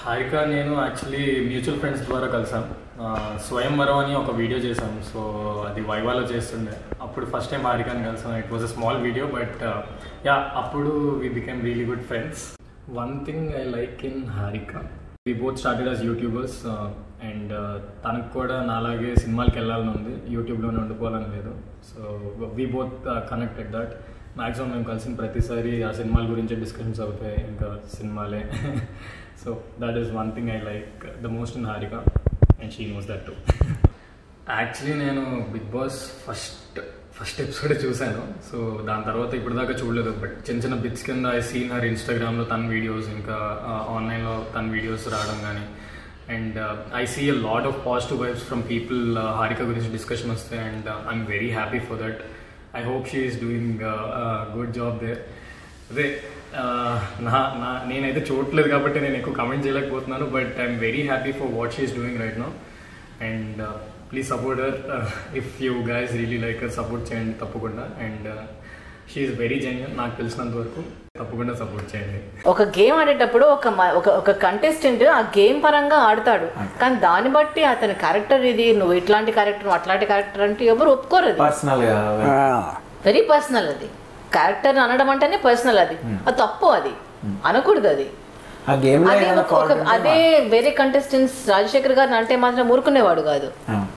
హారిక నేను actually mutual friends ద్వారా కలిసాం ఆ, స్వయంవరం అని ఒక వీడియో చేసాం సో అది వైవాలో చేస్తుండే అప్పుడు ఫస్ట్ టైం హారికని కలిసాం it was a small video but yeah అప్పుడు we became really good friends one thing I like in Harika we both started as YouTubers and తనకు కూడా నాలాగే సినిమాలకి వెళ్ళాలని ఉంది యూట్యూబ్లోనే ఉండిపోవాలని లేదు so we both connected that maximum మేము కలిసిన ప్రతిసారి ఆ సినిమాల గురించి డిస్కషన్స్ అవుతాయి ఇంకా సినిమాలే so that is one thing I like the most in Harika and she knows that to actually నేను Bigg Boss first first episode చూశాను సో దాని తర్వాత ఇప్పుడు దాకా చూడలేదు బట్ చిన్న చిన్న బిట్స్ కింద ఐ సీన్ హర్ ఇన్స్టాగ్రామ్లో తన వీడియోస్ ఇంకా ఆన్లైన్లో తన వీడియోస్ రావడం కానీ and I see a lot of positive vibes from people Harika గురించి డిస్కషన్ వస్తాయి and I'm very happy for that I hope she is doing good job there అదే ఆ, నా నా నేనైతే చూడట్లేదు కాబట్టి నేను ఎక్కువ కమెంట్ చేయలేకపోతున్నాను but I'm very happy for what she is doing right now and please support her if you guys really like her support చేయండి తప్పకుండా అండ్ షీఈస్ వెరీ జెన్యున్ నాకు తెలిసినంత వరకు తప్పకుండా సపోర్ట్ చేయండి ఒక గేమ్ ఆడేటప్పుడు ఒక మ- ఒక ఒక కంటెస్టెంట్ ఆ గేమ్ పరంగా ఆడతాడు కానీ దాన్ని బట్టి అతని క్యారెక్టర్ ఇది నువ్వు ఇట్లాంటి క్యారెక్టర్ నువ్వు అట్లాంటి క్యారెక్టర్ అంటే ఎవరు ఒప్పుకోరు అది పర్సనల్ గా వెరీ పర్సనల్ అది క్యారెక్టర్ అనడం అంటేనే పర్సనల్ అది అది తప్పు అది అనకూడదు అది ఆ గేమ్ లో అదే ఏమైనా ఒక- fault ఒక ఉంటే అదే వేరే కంటెస్టెంట్స్ రాజశేఖర్ గారిని అంటే మాత్రం ఊరుకునేవాడు కాదు ఆ.